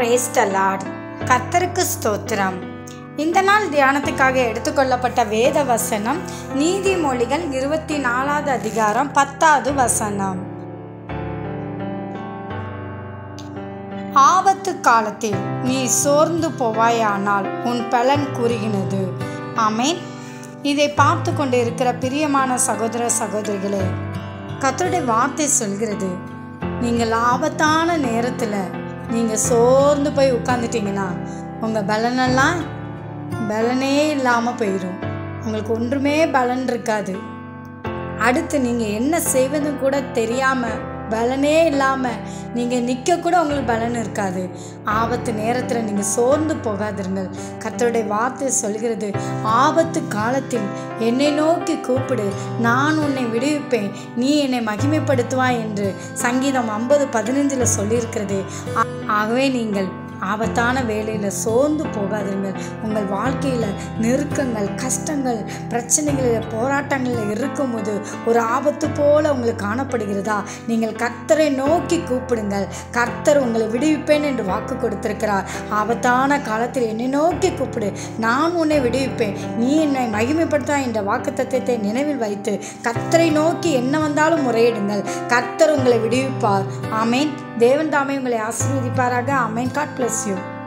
brace த Lord கர்த்தருக்கு ஸ்தோத்திரம் இந்த நாள் தியானத்துக்காக எடுத்துக்கொள்ளப்பட்ட வேத வசனம் நீதிமொழிகள் இருபத்தி நாலாவது அதிகாரம் பத்தாவது வசனம் ஆபத்து காலத்தில் நீ சோர்ந்து போவாயானால் உன் பலன் கூறுகினது ஆமேன் இதை பார்த்து கொண்டு இருக்கிற பிரியமான சகோதர சகோதரிகளே கர்த்தருடைய வார்த்தை சொல்கிறது நீங்கள் ஆபத்தான நேரத்தில் நீங்கள் சோர்ந்து போய் உட்காந்துட்டீங்கன்னா உங்கள் பலனெல்லாம் பலனே இல்லாமல் போயிடும் உங்களுக்கு ஒன்றுமே பலன் இருக்காது அடுத்து நீங்கள் என்ன செய்வதும் கூட தெரியாமல் பலனே இல்லாமல் நீங்கள் நிற்க கூட உங்களுக்கு பலன் இருக்காது ஆபத்து நேரத்தில் நீங்கள் சோர்ந்து போகாதிருங்கள் கர்த்தருடைய வார்த்தை சொல்கிறது ஆபத்து காலத்தில் என்னை நோக்கி கூப்பிடு நான் உன்னை விடுவிப்பேன் நீ என்னை மகிமைப்படுத்துவாய் என்று சங்கீதம் ஐம்பது பதினஞ்சில் சொல்லியிருக்கிறது ஆ- ஆகவே நீங்கள் ஆபத்தான வேலையில் சோர்ந்து போகாதீர்கள் உங்கள் வாழ்க்கையில் நெருக்கங்கள் கஷ்டங்கள் பிரச்சனைகளில் போராட்டங்களில் இருக்கும்போது ஒரு ஆபத்து போல உங்களுக்கு காணப்படுகிறதா நீங்கள் கர்த்தரை நோக்கி கூப்பிடுங்கள் கர்த்தர் உங்களை விடுவிப்பேன் என்று வாக்கு கொடுத்திருக்கிறார் ஆபத்தான காலத்தில் என்னை நோக்கி கூப்பிடு நான் உன்னை விடுவிப்பேன் நீ என்னை மகிமைப்படுத்தா என்ற வாக்கு தத்துவத்தை நினைவில் வைத்து கர்த்தரை நோக்கி என்ன வந்தாலும் முறையிடுங்கள் கர்த்தர் உங்களை விடுவிப்பார் ஆமேன் தேவன் தாமே உங்களை ஆசீர்வதிப்பாராக ஆமேன் காட் bless யூ